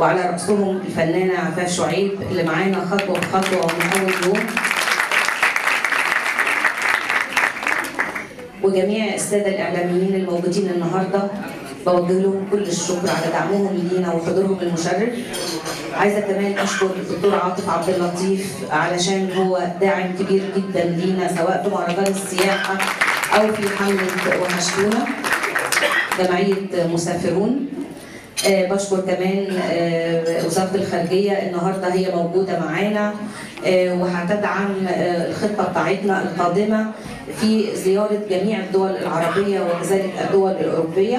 وعلى رأسهم الفنانة عفاف شعيب اللي معانا خطوة بخطوة من أول يوم وجميع السادة الإعلاميين الموجودين النهاردة بوجه لهم كل الشكر على دعمهم لينا وحضورهم المشرف عايزة كمان أشكر الدكتور عاطف عبد اللطيف علشان هو داعم كبير جدا لينا سواء في مهرجان السياحة أو في حملة وحشتونا جمعية مسافرون آه، بشكر كمان آه، وزارة الخارجية النهاردة هي موجودة معانا آه، وهتدعم آه، الخطة بتاعتنا القادمة في زيارة جميع الدول العربية وكذلك الدول الأوروبية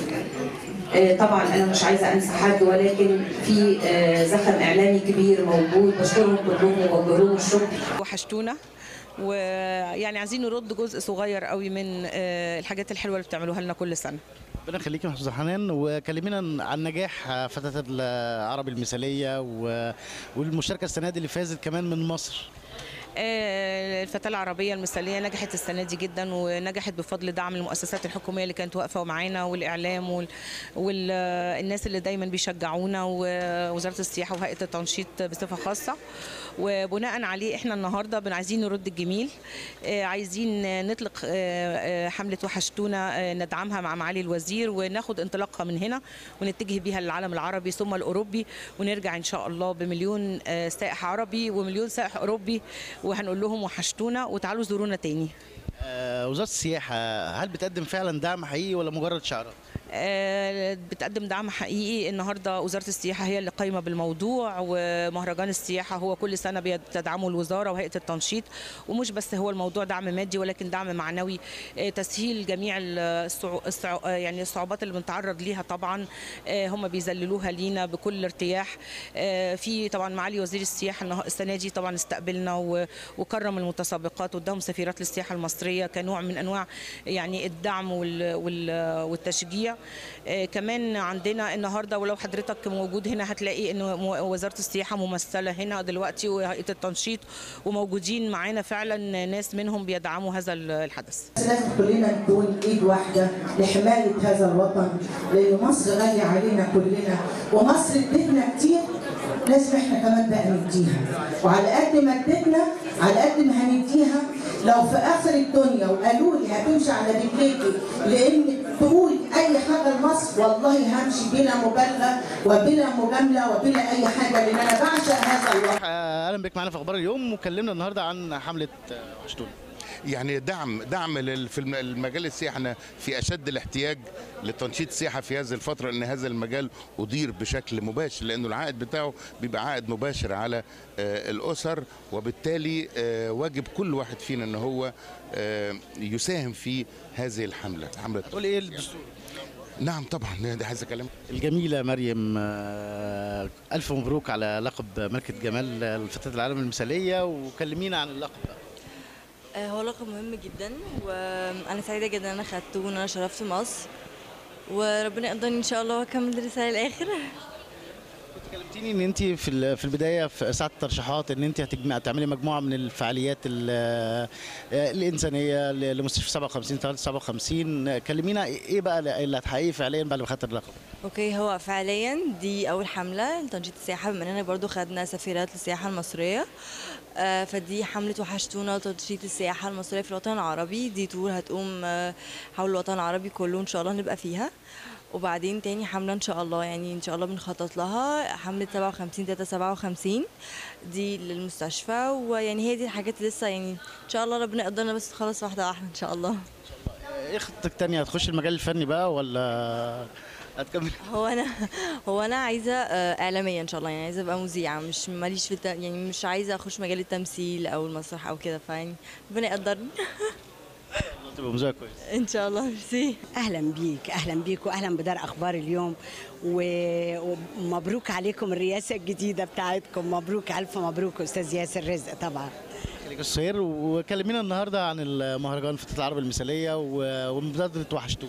آه، طبعا انا مش عايزه انسى حد ولكن في آه، زخم اعلامي كبير موجود بشكرهم كلهم وبوجه لهم الشكر وحشتونا ويعني عايزين نرد جزء صغير قوي من آه، الحاجات الحلوه اللي بتعملوها لنا كل سنه ربنا يخليكي يا استاذ حنان وكلمينا عن نجاح فتاة العربي المثالية و- والمشاركة السنة دي اللي فازت كمان من مصر آه، الفتاة العربية المثالية نجحت السنة دي جدا ونجحت بفضل دعم المؤسسات الحكومية اللي كانت واقفة معانا والإعلام والناس اللي دايما بيشجعونا ووزارة السياحة وهيئة التنشيط بصفة خاصة وبناء عليه احنا النهارده بن عايزين نرد الجميل آه، عايزين نطلق آه، آه، حملة وحشتونا آه، ندعمها مع معالي الوزير وناخد انطلاقها من هنا ونتجه بيها للعالم العربي ثم الأوروبي ونرجع إن شاء الله بمليون آه، سائح عربي ومليون سائح أوروبي وهنقول لهم وحشتونا وتعالوا زورونا تاني آه، وزارة السياحة هل بتقدم فعلا دعم حقيقي ولا مجرد شعارات؟ آه، بتقدم دعم حقيقي النهارده وزاره السياحه هي اللي قايمه بالموضوع ومهرجان السياحه هو كل سنه بتدعمه الوزاره وهيئه التنشيط ومش بس هو الموضوع دعم مادي ولكن دعم معنوي آه، تسهيل جميع الصعو... الصعو... آه، يعني الصعوبات اللي بنتعرض ليها طبعا آه، هم بيذللوها لينا بكل ارتياح آه، في طبعا معالي وزير السياحه النه- السنه دي طبعا استقبلنا و... وكرم المتسابقات واداهم سفيرات للسياحه المصريه كنوع من انواع يعني الدعم وال... وال... والتشجيع آه، كمان عندنا النهارده ولو حضرتك موجود هنا هتلاقي ان م- وزاره السياحه ممثله هنا دلوقتي وهيئه التنشيط وموجودين معانا فعلا ناس منهم بيدعموا هذا ال- الحدث لازم كلنا نكون ايد واحده لحمايه هذا الوطن لان مصر غاليه علينا كلنا ومصر ادتنا كتير لازم احنا كمان بقى نديها وعلى قد ما ادتنا على قد ما هنديها لو في اخر الدنيا وقالوا لي هتمشي على رجليكي لان تقول اي حاجه لمصر والله همشي بلا مبالغه وبلا مجامله وبلا اي حاجه لان انا بعشق هذا الوطن آه، اهلا بك معانا في اخبار اليوم وكلمنا النهارده عن حملة آه، وحشتونا يعني دعم دعم لل- في الم- المجال السياحي احنا في اشد الاحتياج لتنشيط السياحه في هذه الفتره ان هذا المجال ادير بشكل مباشر لانه العائد بتاعه بيبقى عائد مباشر على آه، الاسر وبالتالي آه، واجب كل واحد فينا ان هو آه، يساهم في هذه الحمله حمله تقول ايه الدستور؟ نعم طبعا ده عايز اكلمك الجميلة مريم آه، ألف مبروك على لقب ملكة جمال الفتاة العالم المثالية وكلمينا عن اللقب بقى. آه، هو لقب مهم جدا وانا سعيده جدا ان انا خدته وان انا شرفت مصر وربنا يقدرني ان شاء الله واكمل الرساله للاخر كلمتيني ان انت في ال- في البدايه في ساعه الترشيحات ان انت هتجمع تعملي مجموعه من الفعاليات ال- آه، الانسانيه ل- لمستشفى 57 3 57 كلمينا ايه بقى اللي هتحققيه فعليا بعد ما خدت اللقب اوكي هو فعليا دي اول حمله لتنشيط السياحه بما اننا برضو خدنا سفيرات للسياحه المصريه آه، فدي حمله وحشتونا لتنشيط السياحه المصريه في الوطن العربي دي تور هتقوم آه، حول الوطن العربي كله ان شاء الله نبقى فيها وبعدين تاني حملة ان شاء الله يعني ان شاء الله بنخطط لها حملة 57 3 57 دي للمستشفى ويعني هي دي الحاجات اللي لسه يعني ان شاء الله ربنا يقدرنا بس تخلص واحدة واحدة ان شاء الله ايه خطتك تانية هتخش المجال الفني بقى ولا هتكمل هو انا هو انا عايزه آه، اعلاميه ان شاء الله يعني عايزه ابقى مذيعه مش ماليش في الت... يعني مش عايزه اخش مجال التمثيل او المسرح او كده فيعني ربنا يقدرني تبقى مذيعة كويس ان شاء الله ميرسي اهلا بيك اهلا بيك واهلا بدار اخبار اليوم و- ومبروك عليكم الرئاسه الجديده بتاعتكم مبروك الف مبروك استاذ ياسر رزق طبعا خليك السهير وكلمينا النهارده عن المهرجان فتاة العرب المثالية و- ومبادرة وحشتونا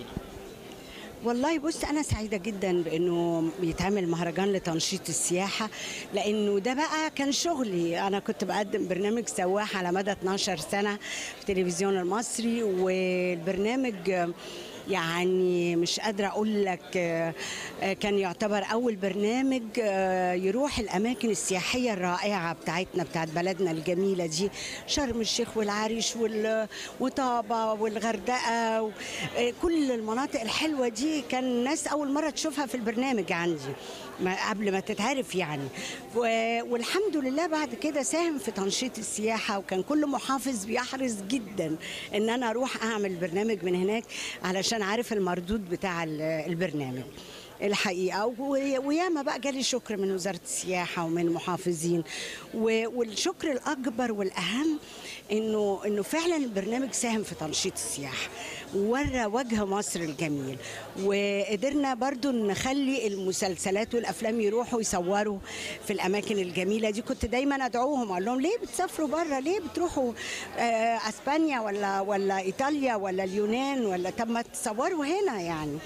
والله بص انا سعيده جدا بانه يتعمل مهرجان لتنشيط السياحه لانه ده بقى كان شغلي انا كنت بقدم برنامج سواح على مدى 12 سنه في التلفزيون المصري والبرنامج يعني مش قادرة أقول لك آه، آه، كان يعتبر أول برنامج آه، يروح الأماكن السياحية الرائعة بتاعتنا بتاعت بلدنا الجميلة دي شرم الشيخ والعريش وال- وطابة والغردقة و- آه، كل المناطق الحلوة دي كان الناس أول مرة تشوفها في البرنامج عندي ما قبل ما تتعرف يعني و- والحمد لله بعد كده ساهم في تنشيط السياحة وكان كل محافظ بيحرص جدا ان انا اروح اعمل برنامج من هناك علشان عارف المردود بتاع ال- البرنامج الحقيقه و- وياما بقى جالي شكر من وزاره السياحه ومن المحافظين و- والشكر الاكبر والاهم انه انه فعلا البرنامج ساهم في تنشيط السياحه وورى وجه مصر الجميل وقدرنا برضو نخلي المسلسلات والافلام يروحوا يصوروا في الاماكن الجميله دي كنت دايما ادعوهم اقول لهم ليه بتسافروا بره ليه بتروحوا آه، اسبانيا ولا ولا ايطاليا ولا اليونان ولا طب ما تصوروا هنا يعني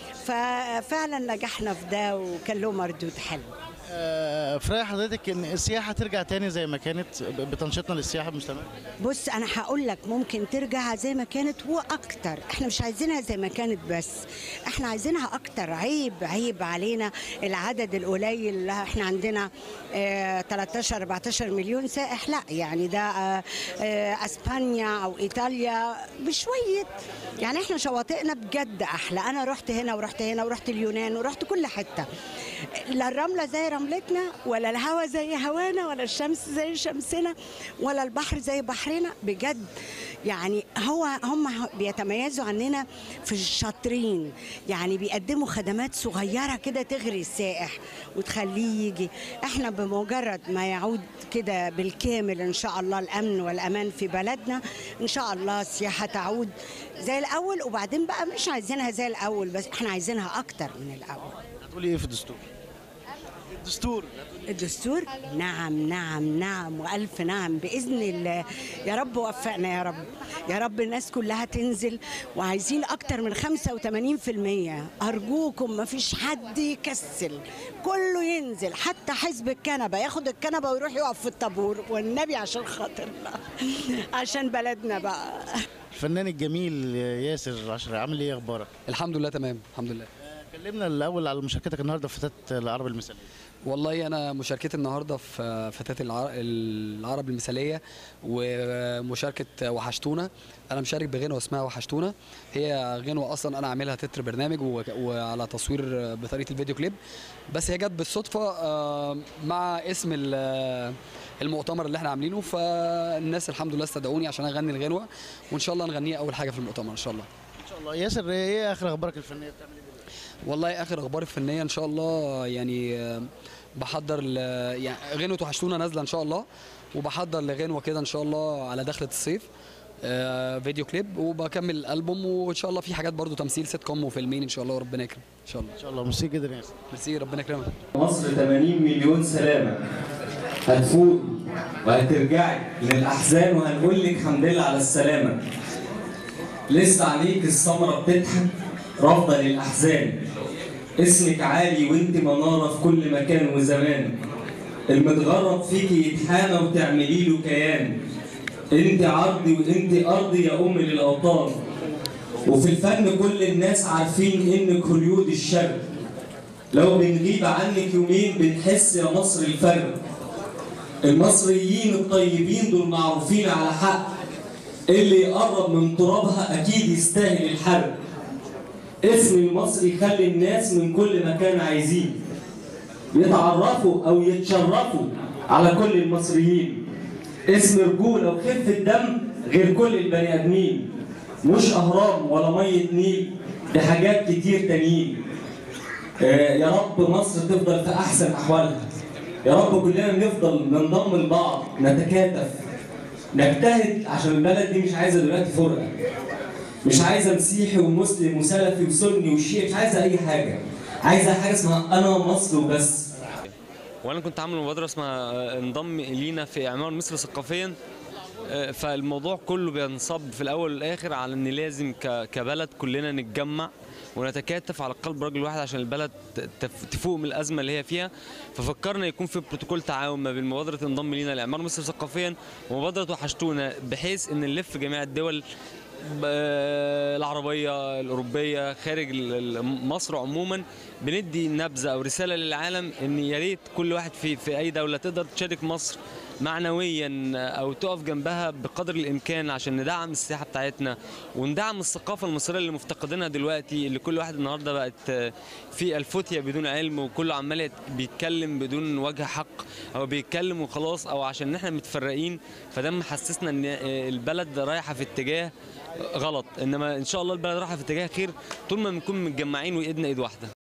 ففعلا نجحنا في ده وكان له مردود حلو آه، في رأي حضرتك ان السياحه ترجع تاني زي ما كانت ب- بتنشيطنا للسياحه المستمر بص انا هقول لك ممكن ترجع زي ما كانت واكتر احنا مش عايزينها زي ما كانت بس احنا عايزينها اكتر عيب عيب علينا العدد القليل لا، احنا عندنا اه 13 14 مليون سائح لا يعني ده اه اه اسبانيا او ايطاليا بشويه يعني احنا شواطئنا بجد احلى انا رحت هنا ورحت هنا ورحت اليونان ورحت كل حته لا الرمله زي رملتنا ولا الهوا زي هوانا ولا الشمس زي شمسنا ولا البحر زي بحرنا بجد يعني هو هم بيتميزوا عننا في الشاطرين يعني بيقدموا خدمات صغيره كده تغري السائح وتخليه يجي احنا بمجرد ما يعود كده بالكامل ان شاء الله الامن والامان في بلدنا ان شاء الله السياحه تعود زي الاول وبعدين بقى مش عايزينها زي الاول بس احنا عايزينها اكتر من الاول هتقولي ايه في الدستور الدستور الدستور نعم نعم نعم والف نعم باذن الله يا رب وفقنا يا رب يا رب الناس كلها تنزل وعايزين اكتر من 85% ارجوكم ما فيش حد يكسل كله ينزل حتى حزب الكنبه ياخد الكنبه ويروح يقف في الطابور والنبي عشان خاطرنا عشان بلدنا بقى الفنان الجميل ياسر عشري عامل ايه اخبارك الحمد لله تمام الحمد لله كلمنا الاول على مشاركتك النهارده في فتاه العرب المثاليه والله انا مشاركتي النهارده في فتاه الع- العرب المثاليه ومشاركه وحشتونا انا مشارك بغنوه اسمها وحشتونا هي غنوه اصلا انا عاملها تتر برنامج و- وعلى تصوير بطريقه الفيديو كليب بس هي جت بالصدفه آه، مع اسم ال- المؤتمر اللي احنا عاملينه فالناس الحمد لله استدعوني عشان اغني الغنوه وان شاء الله نغنيها اول حاجه في المؤتمر ان شاء الله ان شاء الله ياسر ايه اخر اخبارك الفنيه بتعمل ايه دلوقتي؟ والله اخر اخبار الفنيه ان شاء الله يعني آه، بحضر ل- يعني غنوه وحشتونا نازله ان شاء الله وبحضر لغنوه كده ان شاء الله على دخله الصيف آه، فيديو كليب وبكمل الالبوم وان شاء الله في حاجات برضو تمثيل سيت كوم وفيلمين ان شاء الله وربنا يكرم ان شاء الله ان شاء الله ميرسي جدا يا ياسر ميرسي ربنا يكرمك مصر 80 مليون سلامة هتفوقي وهترجعي من الأحزان وهنقول لك الحمد لله على السلامة لسه عليك السمرة بتضحك رافضة للأحزان اسمك عالي وانت منارة في كل مكان وزمان المتغرب فيكي يتحامى وتعملي له كيان انت عرضي وانت ارضي يا ام للاوطان وفي الفن كل الناس عارفين انك هوليود الشرق لو بنغيب عنك يومين بنحس يا مصر الفرق المصريين الطيبين دول معروفين على حق اللي يقرب من ترابها اكيد يستاهل الحرق اسم المصري يخلي الناس من كل مكان عايزين يتعرفوا او يتشرفوا على كل المصريين اسم رجولة وخفة دم غير كل البني ادمين مش اهرام ولا مية نيل دي حاجات كتير تانيين آه، يا رب مصر تفضل في احسن احوالها يا رب كلنا نفضل ننضم لبعض نتكاتف نجتهد عشان البلد دي مش عايزه دلوقتي فرقه مش عايزه مسيحي ومسلم وسلفي وسني وشيعي مش عايزه اي حاجه عايزه حاجه اسمها انا مصر وبس وانا كنت عامل مبادره اسمها آه، انضم لينا في اعمار مصر ثقافيا آه، فالموضوع كله بينصب في الاول والاخر على ان لازم ك- كبلد كلنا نتجمع ونتكاتف على قلب رجل واحد عشان البلد ت- تف- تفوق من الازمه اللي هي فيها ففكرنا يكون في بروتوكول تعاون ما بين مبادره انضم لينا لاعمار مصر ثقافيا ومبادره وحشتونا بحيث ان نلف جميع الدول ب- العربيه الاوروبيه خارج ال- ال- مصر عموما بندي نبذه او رساله للعالم ان يا ريت كل واحد في في اي دوله تقدر تشارك مصر معنويا او تقف جنبها بقدر الامكان عشان ندعم السياحه بتاعتنا وندعم الثقافه المصريه اللي مفتقدينها دلوقتي اللي كل واحد النهارده بقت في الفتيه بدون علم وكله عمال بيتكلم بدون وجه حق او بيتكلم وخلاص او عشان احنا متفرقين فده محسسنا ان البلد رايحه في اتجاه غلط انما ان شاء الله البلد رايحه في اتجاه خير طول ما بنكون متجمعين وايدنا ايد واحده